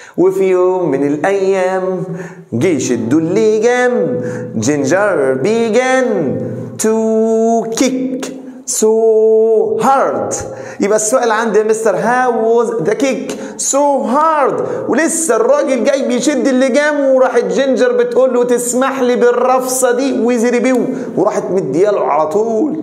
وفي يوم من الأيام جيش اللجام جينجر began to kick so hard يبقى السؤال عندي يا مستر how was the kick so hard ولسه الراجل جاي بيشد اللجام وراحت جينجر بتقول له تسمح لي بالرفصه دي وزري بيو وراحت مدياله على طول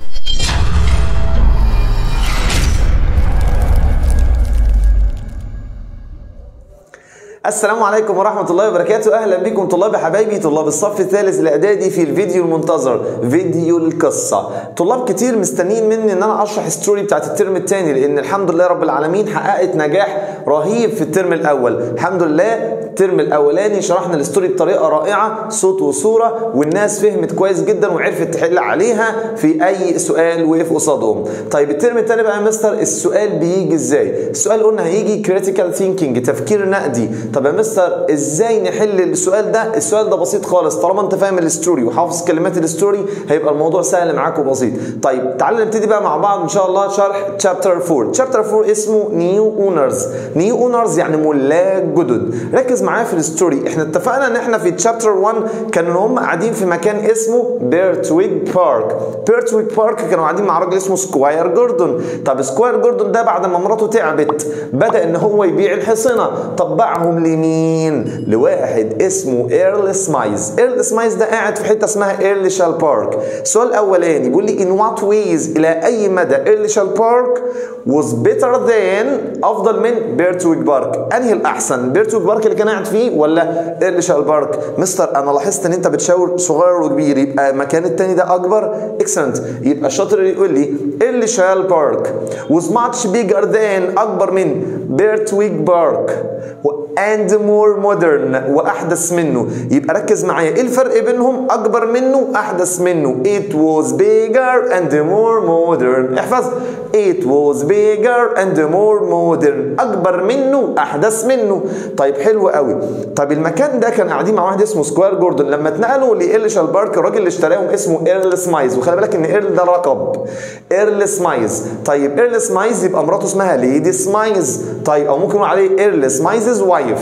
السلام عليكم ورحمة الله وبركاته أهلا بكم طلاب حبايبي طلاب الصف الثالث الإعدادي في الفيديو المنتظر فيديو القصة طلاب كتير مستنيين مني إن أنا أشرح ستوري بتاعت الترم الثاني لأن الحمد لله رب العالمين حققت نجاح رهيب في الترم الأول الحمد لله الترم الأولاني شرحنا الستوري بطريقة رائعة صوت وصورة والناس فهمت كويس جدا وعرفت تحل عليها في أي سؤال وقف قصادهم طيب الترم الثاني بقى يا مستر السؤال بيجي إزاي السؤال قلنا هيجي critical thinking تفكير نقدي طب يا مستر ازاي نحل السؤال ده السؤال ده بسيط خالص طالما انت فاهم الستوري وحافظ كلمات الستوري هيبقى الموضوع سهل معاك وبسيط طيب تعال نبتدي بقى مع بعض ان شاء الله شرح تشابتر 4 تشابتر 4 اسمه نيو اونرز نيو اونرز يعني ملاك جدد ركز معايا في الستوري احنا اتفقنا ان احنا في تشابتر 1 كانوا هم قاعدين في مكان اسمه بيرتويج بارك بيرتويج بارك كانوا قاعدين مع راجل اسمه سكواير جوردون طب سكواير جوردون ده بعد ما مراته تعبت بدا ان هو يبيع الحصنه طب باعهم لمين لواحد اسمه ايرل سمايز ايرل سمايز ده قاعد في حته اسمها ايرليشال بارك السؤال الاولاني بيقول لي in what ways الى اي مدى ايرليشال بارك was better than افضل من بيرتويج بارك انهي الاحسن بيرتويج بارك اللي كان قاعد فيه ولا ايرليشال بارك مستر انا لاحظت ان انت بتشاور صغير وكبير يبقى مكان التاني ده اكبر اكسلنت يبقى الشاطر اللي يقول لي ايرليشال بارك was much bigger than اكبر من بيرتويج بارك and more modern واحدث منه يبقى ركز معايا ايه الفرق بينهم اكبر منه احدث منه it was bigger and more modern احفظ it was bigger and more modern اكبر منه احدث منه طيب حلو قوي طيب المكان ده كان قاعدين مع واحد اسمه سكوير جوردن لما اتنقلوا لإيرليشال بارك الراجل اللي اشتراهم اسمه ايرل سمايز وخلي بالك ان ايرل ده لقب ايرل سمايز طيب ايرل سمايز يبقى مراته اسمها ليدي سمايز طيب او ممكن نقول عليه ايرل سمايزز وايف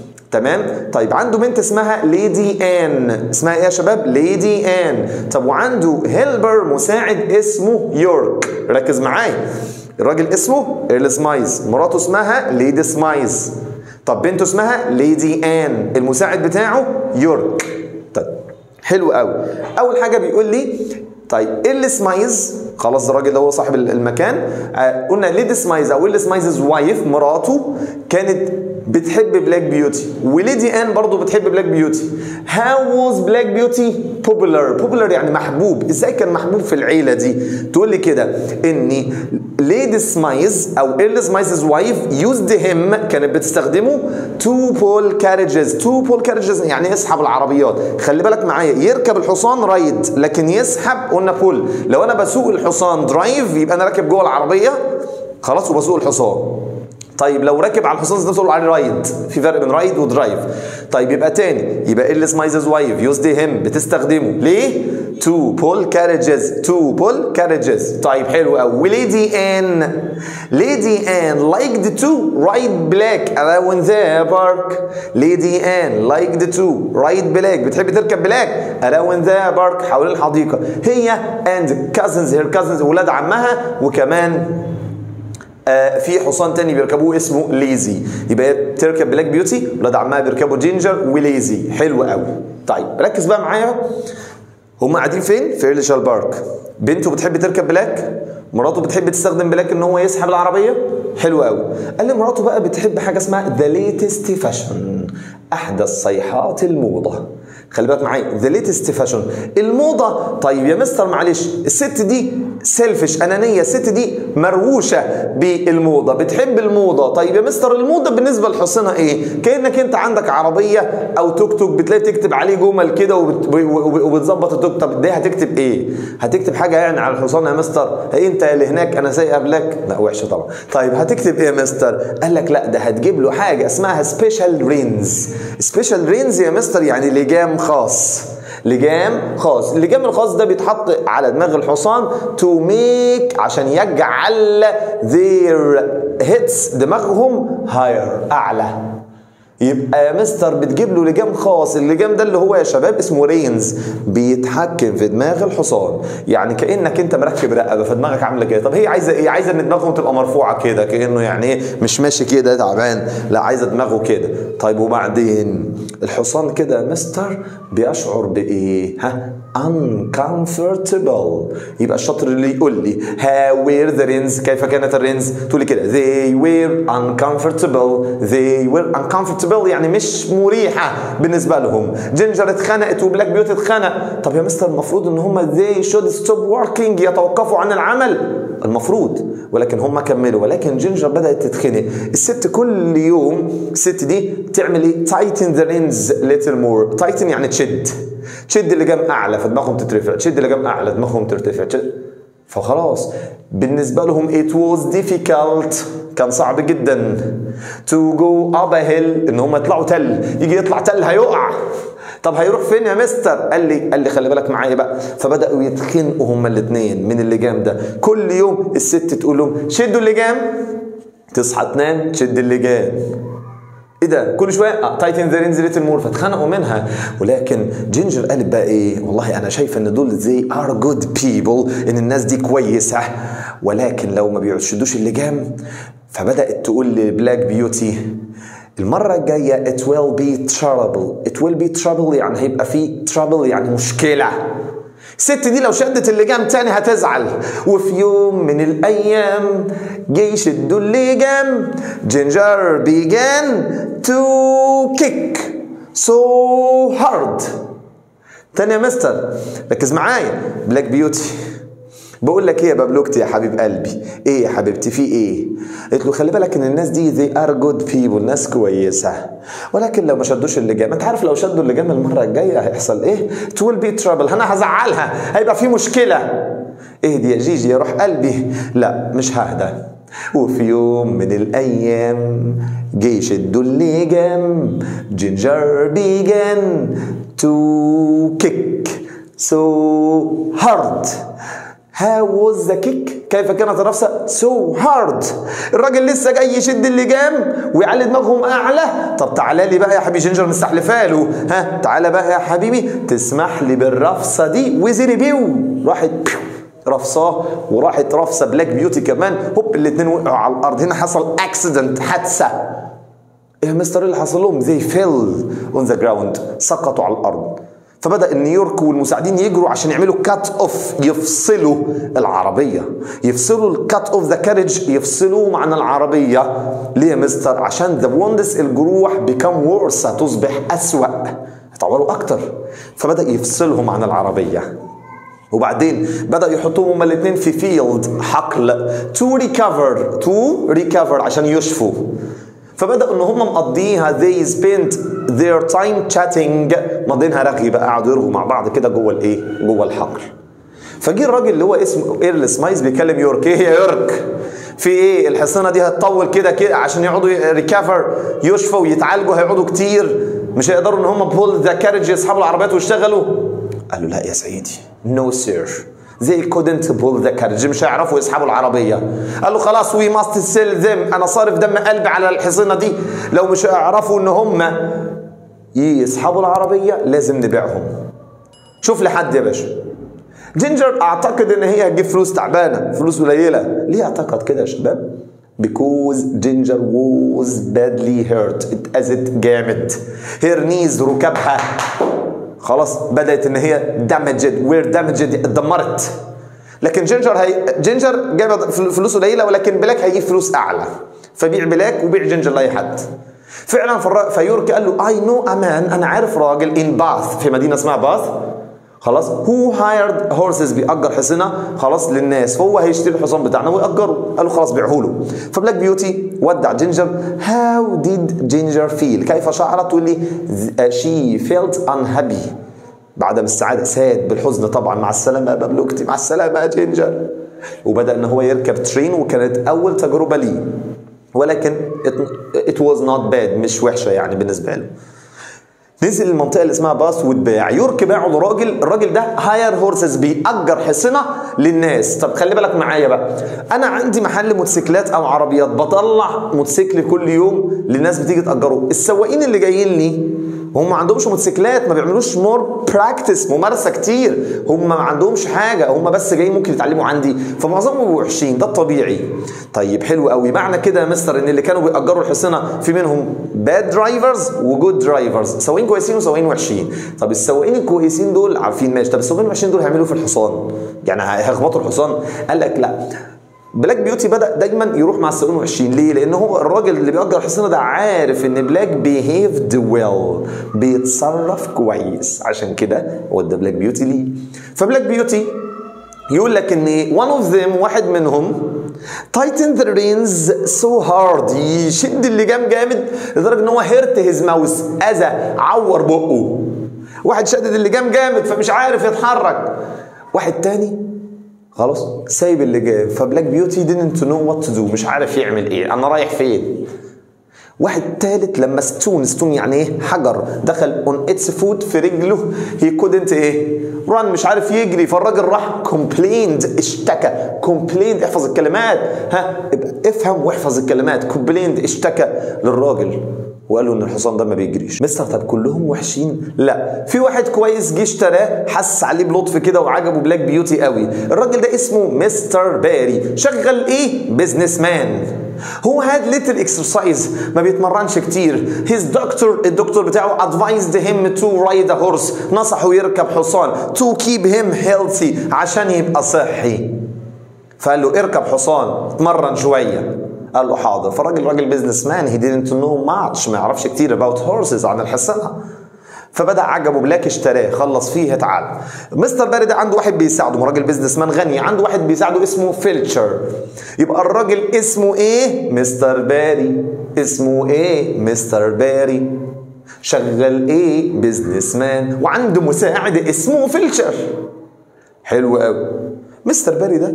تمام طيب عنده بنت اسمها ليدي ان اسمها ايه يا شباب ليدي ان طب وعنده هيلبر مساعد اسمه يورك ركز معايا الراجل اسمه ايرل سمايز مراته اسمها ليدي سمايز طب بنته اسمها ليدي ان المساعد بتاعه يورك طيب حلو قوي اول حاجه بيقول لي طيب ايرل سمايز خلاص الراجل ده هو صاحب المكان آه قلنا ليدي سمايز او ايرل سمايزز وايف مراته كانت بتحب بلاك بيوتي وليدي ان برضو بتحب بلاك بيوتي هاو واز بلاك بيوتي بوبولار بوبولار يعني محبوب ازاي كان محبوب في العيله دي تقول لي كده ان ليدي سمايز او ايرل سمايزز وايف يوزد هيم كانت بتستخدمه تو بول كاريجز تو بول كاريجز يعني يسحب العربيات خلي بالك معايا يركب الحصان رايد لكن يسحب قلنا بول لو انا بسوق الحصان درايف يبقى انا راكب جوه العربيه خلاص وبسوق الحصان طيب لو راكب على الحصان ده تقول عليه رايد في فرق بين رايد ودرايف طيب يبقى تاني يبقى ال سمايزز وايف يوز دي هيم بتستخدمه ليه تو بول كاريجز تو بول كاريجز طيب حلو قوي وليدي ان ليدي ان لايكد تو رايد بلاك اراوند ذا بارك ليدي ان لايكد تو رايد بلاك بتحب تركب بلاك اراوند ذا بارك حوالين الحديقه هي اند كازنز هير كازنز ولاد عمها وكمان آه في حصان تاني بيركبوه اسمه ليزي يبقى تركب بلاك بيوتي ولاد عمها بيركبوا جينجر وليزي حلو قوي طيب ركز بقى معايا هم قاعدين فين في ايرليشال بارك بنته بتحب تركب بلاك مراته بتحب تستخدم بلاك ان هو يسحب العربيه حلو قوي قال لي مراته بقى بتحب حاجه اسمها ذا ليتست فاشن احدث صيحات الموضه خلي بالك معايا ذا ليتست فاشن الموضه طيب يا مستر معلش الست دي سيلفش انانيه الست دي مرووشه بالموضه بتحب الموضه طيب يا مستر الموضه بالنسبه لحصنها ايه كانك انت عندك عربيه او توك توك بتلاقي تكتب عليه جمل كده وبتظبط التوك طب دي هتكتب ايه هتكتب حاجه يعني على الحصان يا مستر هي انت اللي هناك انا سايق قبلك لا وحشه طبعا طيب هتكتب ايه يا مستر قال لك لا ده هتجيب له حاجه اسمها سبيشال رينز سبيشال رينز يا مستر يعني لجام خاص لجام خاص اللجام الخاص ده بيتحط على دماغ الحصان تو ميك عشان يجعل their hits دماغهم higher اعلى يبقى يا مستر بتجيب له لجام خاص اللجام ده اللي هو يا شباب اسمه رينز بيتحكم في دماغ الحصان يعني كانك انت مركب رقبه فدماغك عامله كده طب هي عايزه ايه عايزه ان دماغهم تبقى مرفوعه كده كانه يعني ايه مش ماشي كده تعبان لا عايزه دماغه كده طيب وبعدين الحصان كده يا مستر بيشعر بايه ها uncomfortable يبقى الشاطر اللي يقول لي how were the rings كيف كانت الرينز تقول لي كده they were uncomfortable they were uncomfortable يعني مش مريحة بالنسبة لهم جينجر اتخنقت وبلاك بيوت اتخنق طب يا مستر المفروض ان هم they should stop working يتوقفوا عن العمل المفروض ولكن هم كملوا ولكن جينجر بدأت تتخنق الست كل يوم الست دي تعمل ايه tighten the reins little more tighten يعني تشد تشد اللي جام اعلى فدماغهم تترفع تشد اللي جام اعلى دماغهم ترتفع تشد فخلاص بالنسبة لهم it was difficult كان صعب جدا to go up a hill ان هم يطلعوا تل يجي يطلع تل هيقع طب هيروح فين يا مستر قال لي قال لي خلي بالك معايا بقى فبداوا يتخنقوا هما الاثنين من اللجام ده كل يوم الست تقول لهم شدوا اللجام تصحى تنام تشد اللجام ايه ده كل شويه تايتن ذا رينز ليتل مور فاتخنقوا منها ولكن جينجر قالت بقى ايه والله انا شايفه ان دول زي ار جود بيبل ان الناس دي كويسه ولكن لو ما بيشدوش اللجام فبدات تقول لبلاك بيوتي المرة الجاية it will be trouble it will be trouble يعني هيبقى في trouble يعني مشكلة الست دي لو شدت اللجام تاني هتزعل وفي يوم من الايام جه يشدوا اللجام جينجر began to kick so hard تاني يا مستر ركز معايا بلاك بيوتي بقول لك ايه يا بابلوكتي يا حبيب قلبي ايه يا حبيبتي في ايه قلت له خلي بالك ان الناس دي they are good people ناس كويسه ولكن لو ما شدوش اللجام انت عارف لو شدوا اللجام المره الجايه هيحصل ايه it will be trouble انا هزعلها هيبقى في مشكله اهدي يا جيجي يا روح قلبي لا مش ههدى وفي يوم من الايام جه يشدوا اللجام جينجر began to kick so hard How was the kick؟ كيف كانت الرفسة؟ So hard. الراجل لسه جاي يشد اللجام ويعلي دماغهم أعلى. طب تعالى لي بقى يا حبيبي جينجر مستحلفها له. ها تعالى بقى يا حبيبي تسمح لي بالرفسة دي وزري بيو راحت بيو رفصاه وراحت رفسه بلاك بيوتي كمان هوب الاثنين وقعوا على الارض هنا حصل اكسيدنت حادثه ايه يا مستر اللي حصل لهم زي فيل اون ذا جراوند سقطوا على الارض فبدا نيويورك والمساعدين يجروا عشان يعملوا كات اوف يفصلوا العربيه يفصلوا الكات اوف ذا كارج يفصلوهم عن العربيه ليه يا مستر عشان ذا وندس الجروح بيكم ورس تصبح اسوا هتعوروا اكتر فبدا يفصلهم عن العربيه وبعدين بدا يحطوهم هما الاثنين في فيلد حقل تو ريكفر تو ريكفر عشان يشفوا فبداوا ان هم مقضيها they spent their time chatting مقضينها رغي بقى قعدوا يرغوا مع بعض كده جوه الايه جوه الحقل فجه الراجل اللي هو اسمه ايرل سمايز بيكلم يورك ايه يا يورك في ايه الحصانه دي هتطول كده كده عشان يقعدوا ريكفر يشفوا ويتعالجوا هيقعدوا كتير مش هيقدروا ان هم بول ذا كارج يسحبوا العربيات ويشتغلوا قال له لا يا سيدي نو سير they couldn't pull the carriage مش هيعرفوا يسحبوا العربيه قال له خلاص we must sell them انا صارف دم قلبي على الحصينه دي لو مش هيعرفوا ان هم يسحبوا العربيه لازم نبيعهم شوف لحد يا باشا جينجر اعتقد ان هي هتجيب فلوس تعبانه فلوس قليله ليه اعتقد كده يا شباب because Ginger was badly hurt اتأذت جامد her knees ركبها خلاص بدأت ان هي damaged we're damaged اتدمرت لكن جينجر هي جينجر جايبه فلوس قليله ولكن بلاك هيجيب فلوس اعلى فبيع بلاك وبيع جينجر لاي حد فعلا فيورك قال له اي نو امان انا عارف راجل ان باث في مدينه اسمها باث خلاص هو هايرد هورسز بيأجر حصنه خلاص للناس فهو هيشتري الحصان بتاعنا ويأجره قال له خلاص بيعه له فبلاك بيوتي ودع جينجر هاو ديد جينجر فيل كيف شعرت تقول لي شي فيلت unhappy بعدم السعاده ساد بالحزن طبعا مع السلامه يا بابلوكتي مع السلامه يا جينجر وبدا ان هو يركب ترين وكانت اول تجربه ليه ولكن it, it was not bad مش وحشه يعني بالنسبه له نزل المنطقه اللي اسمها باس واتباع يورك باعه لراجل الراجل ده هاير هورسز بيأجر حصنه للناس طب خلي بالك معايا بقى انا عندي محل موتوسيكلات او عربيات بطلع موتوسيكل كل يوم للناس بتيجي تأجره السواقين اللي جايين لي هم ما عندهمش موتوسيكلات ما بيعملوش مور براكتس ممارسه كتير هم ما عندهمش حاجه هم بس جايين ممكن يتعلموا عندي فمعظمهم بيبقوا وحشين ده الطبيعي طيب حلو قوي معنى كده يا مستر ان اللي كانوا بيأجروا الحصنه في منهم باد درايفرز وجود درايفرز سواقين كويسين وسواقين وحشين طب السواقين الكويسين دول عارفين ماشي طب السواقين الوحشين دول هيعملوا في الحصان يعني هيخبطوا الحصان قال لك لا بلاك بيوتي بدا دايما يروح مع السواقين الوحشين ليه؟ لان هو الراجل اللي بيأجر الحصانه ده عارف ان بلاك بيهيفد ويل بيتصرف كويس عشان كده ودى بلاك بيوتي ليه فبلاك بيوتي يقول لك ان one of them واحد منهم tighten the reins so hard يشد اللجام جامد لدرجه ان هو هيرت هيز ماوس اذى عور بقه واحد شدد اللجام جامد فمش عارف يتحرك واحد تاني خلاص سايب اللجام فبلاك بيوتي didn't know what to do مش عارف يعمل ايه انا رايح فين واحد تالت لما ستون ستون يعني ايه حجر دخل اون اتس فوت في رجله هي كودنت ايه ران مش عارف يجري فالراجل راح كومبليند اشتكى كومبليند احفظ الكلمات ها ابقى افهم واحفظ الكلمات كومبليند اشتكى للراجل وقال له ان الحصان ده ما بيجريش مستر طب كلهم وحشين لا في واحد كويس جه اشتراه حس عليه بلطف كده وعجبه بلاك بيوتي قوي الراجل ده اسمه مستر باري شغل ايه بزنس مان هو هاد ليتل اكسرسايز ما بيتمرنش كتير هيز دكتور الدكتور بتاعه ادفايزد هيم تو رايد هورس نصحه يركب حصان تو كيب هيم هيلثي عشان يبقى صحي فقال له اركب حصان اتمرن شويه قال له حاضر فالراجل راجل بيزنس مان هي didn't know much ما يعرفش كتير about horses عن الحصانه فبدا عجبه بلاك اشتراه خلص فيه اتعلم مستر باري ده عنده واحد بيساعده راجل بيزنس مان غني عنده واحد بيساعده اسمه فيلتشر يبقى الراجل اسمه ايه مستر باري اسمه ايه مستر باري شغال ايه بيزنس مان وعنده مساعد اسمه فيلتشر حلو قوي مستر باري ده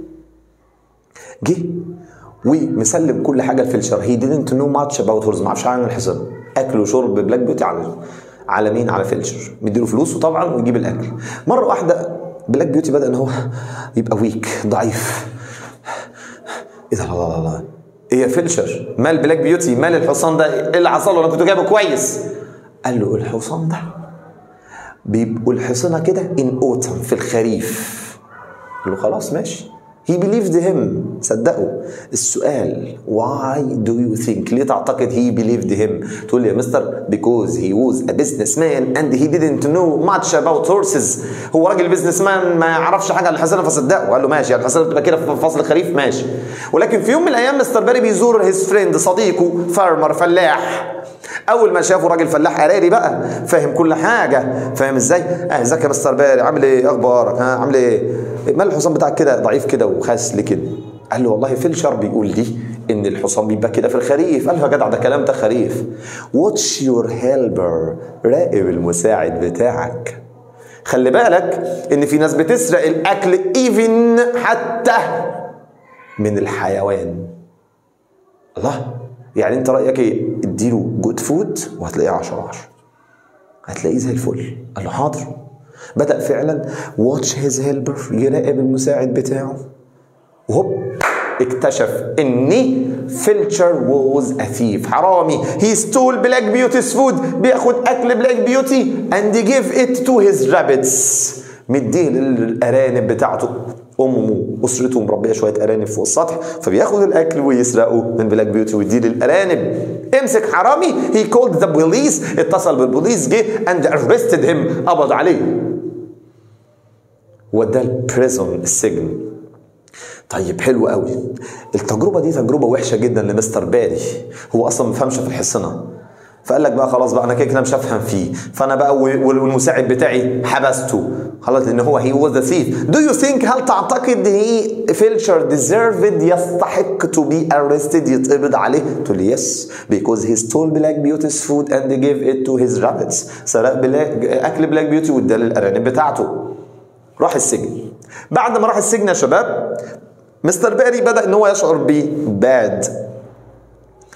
جه ومسلم كل حاجه لفيلشر هي didn't know much about horse ما عرفش عن الحصان اكل وشرب بلاك بيوتي على على مين على فيلشر مديله فلوسه طبعا ويجيب الاكل مره واحده بلاك بيوتي بدا ان هو يبقى ويك ضعيف ايه ده لا لا لا ايه يا فيلشر مال بلاك بيوتي مال الحصان ده ايه اللي حصل له انا كنت جايبه كويس قال له الحصان ده بيبقوا الحصانه كده ان اوتم في الخريف قال له خلاص ماشي He believed him صدقوا السؤال why do you think ليه تعتقد he believed him تقول لي يا مستر because he was a businessman and he didn't know much about horses هو راجل بيزنس مان ما يعرفش حاجه عن الحصانه فصدقه قال له ماشي الحصانه بتبقى كده في فصل الخريف ماشي ولكن في يوم من الايام مستر باري بيزور هيز فريند صديقه فارمر فلاح اول ما شافه راجل فلاح قراري بقى فاهم كل حاجه فاهم ازاي اه ازيك يا مستر باري عامل ايه اخبارك ها عامل ايه مال الحصان بتاعك كده ضعيف كده وخاس ليه كده قال له والله فيلشر بيقول لي ان الحصان بيبقى كده في الخريف قال له يا جدع ده كلام ده خريف واتش يور هيلبر راقب المساعد بتاعك خلي بالك ان في ناس بتسرق الاكل ايفن حتى من الحيوان الله يعني انت رايك ايه اديله جود فود وهتلاقيه 10 10 هتلاقيه زي الفل قال له حاضر بدا فعلا واتش هيز هيلبر يراقب المساعد بتاعه وهوب اكتشف ان فيلتشر ووز اثيف حرامي هي ستول بلاك بيوتي's فود بياخد اكل بلاك بيوتي اند جيف ات تو هيز رابتس مديه للارانب بتاعته امه اسرته مربيه شويه ارانب فوق السطح فبياخد الاكل ويسرقه من بلاك بيوتي ويديه للارانب امسك حرامي هي كولد ذا بوليس اتصل بالبوليس جه اند ارستد هيم قبض عليه وداه البريزون السجن طيب حلو قوي التجربه دي تجربه وحشه جدا لمستر باري هو اصلا ما فهمش في الحصنه فقال لك بقى خلاص بقى انا كده كده مش هفهم فيه فانا بقى والمساعد بتاعي حبسته خلاص لان هو هي واز ذا ثيف دو يو ثينك هل تعتقد هي فيلشر ديزيرفد يستحق تو بي ارستد يتقبض عليه تقول لي يس بيكوز هي ستول بلاك بيوتي's فود اند جيف ات تو هيز رابتس سرق بلاك اكل بلاك بيوتي واداه للارانب بتاعته راح السجن بعد ما راح السجن يا شباب مستر باري بدا ان هو يشعر بباد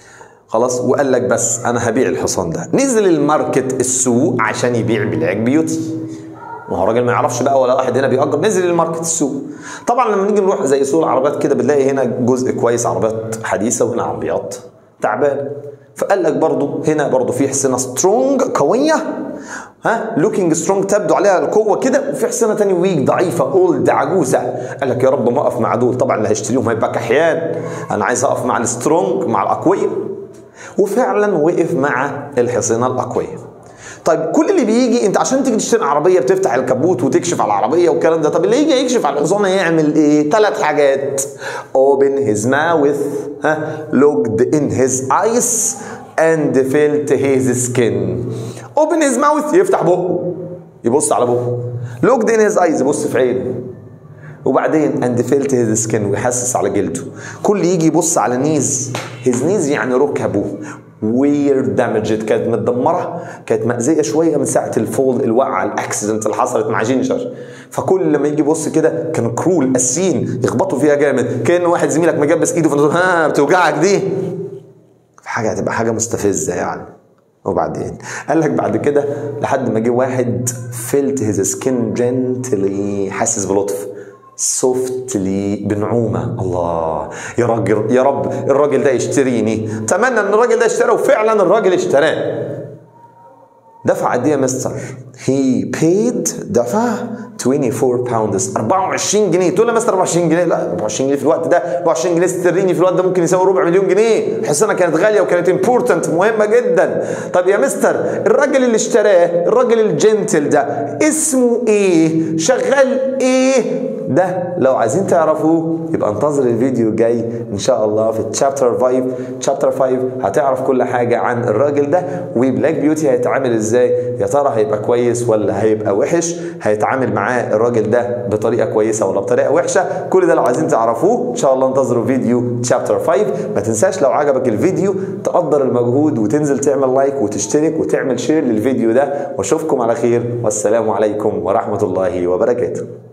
خلاص وقال لك بس انا هبيع الحصان ده نزل الماركت السوق عشان يبيع بلاك بيوتي ما هو راجل ما يعرفش بقى ولا واحد هنا بيأجر نزل الماركت السوق طبعا لما نيجي نروح زي سوق العربيات كده بنلاقي هنا جزء كويس عربيات حديثه وهنا عربيات تعبان فقال لك برضو هنا برضو في حصنه سترونج قويه ها لوكينج سترونج تبدو عليها القوه كده وفي حصنه تاني ويك ضعيفه اولد عجوزه قال لك يا رب ما اقف مع دول طبعا اللي هيشتريهم هيبقى كحيان انا عايز اقف مع السترونج مع الاقوياء وفعلا وقف مع الحصنه الاقوياء طيب كل اللي بيجي انت عشان تيجي تشتري عربيه بتفتح الكبوت وتكشف على العربيه والكلام ده طب اللي يجي يكشف على الحصان يعمل ايه ثلاث حاجات open his mouth ها looked in his eyes and felt his skin open his mouth يفتح بقه يبص على بقه looked in his eyes يبص في عينه وبعدين اند فيلت هيز سكن ويحسس على جلده كل يجي يبص على نيز هيز نيز يعني ركبه وير دامجد كانت متدمره كانت مأذيه شويه من ساعه الفول الوقعه الاكسيدنت اللي حصلت مع جينجر فكل لما يجي يبص كده كان كرول قاسيين يخبطوا فيها جامد كان واحد زميلك مجبس ايده فانت ها بتوجعك دي حاجه هتبقى حاجه مستفزه يعني وبعدين قال لك بعد كده لحد ما جه واحد فيلت هيز سكين جنتلي حاسس بلطف سوفتلي بنعومة الله يا راجل يا رب الراجل ده يشتريني اتمنى ان الراجل ده اشترى وفعلا الراجل اشتراه دفع قد ايه يا مستر؟ هي بيد دفع 24 باوندز 24 جنيه تقول له مستر 24 جنيه لا 24 جنيه في الوقت ده 24 جنيه استرليني في الوقت ده ممكن يساوي ربع مليون جنيه الحصانه كانت غاليه وكانت امبورتنت مهمه جدا طب يا مستر الراجل اللي اشتراه الراجل الجنتل ده اسمه ايه؟ شغال ايه؟ ده لو عايزين تعرفوه يبقى انتظر الفيديو الجاي ان شاء الله في تشابتر 5 تشابتر 5 هتعرف كل حاجه عن الراجل ده وبلاك بيوتي هيتعامل ازاي يا ترى هيبقى كويس ولا هيبقى وحش هيتعامل معاه الراجل ده بطريقه كويسه ولا بطريقه وحشه كل ده لو عايزين تعرفوه ان شاء الله انتظروا فيديو تشابتر 5 ما تنساش لو عجبك الفيديو تقدر المجهود وتنزل تعمل لايك وتشترك وتعمل شير للفيديو ده واشوفكم على خير والسلام عليكم ورحمه الله وبركاته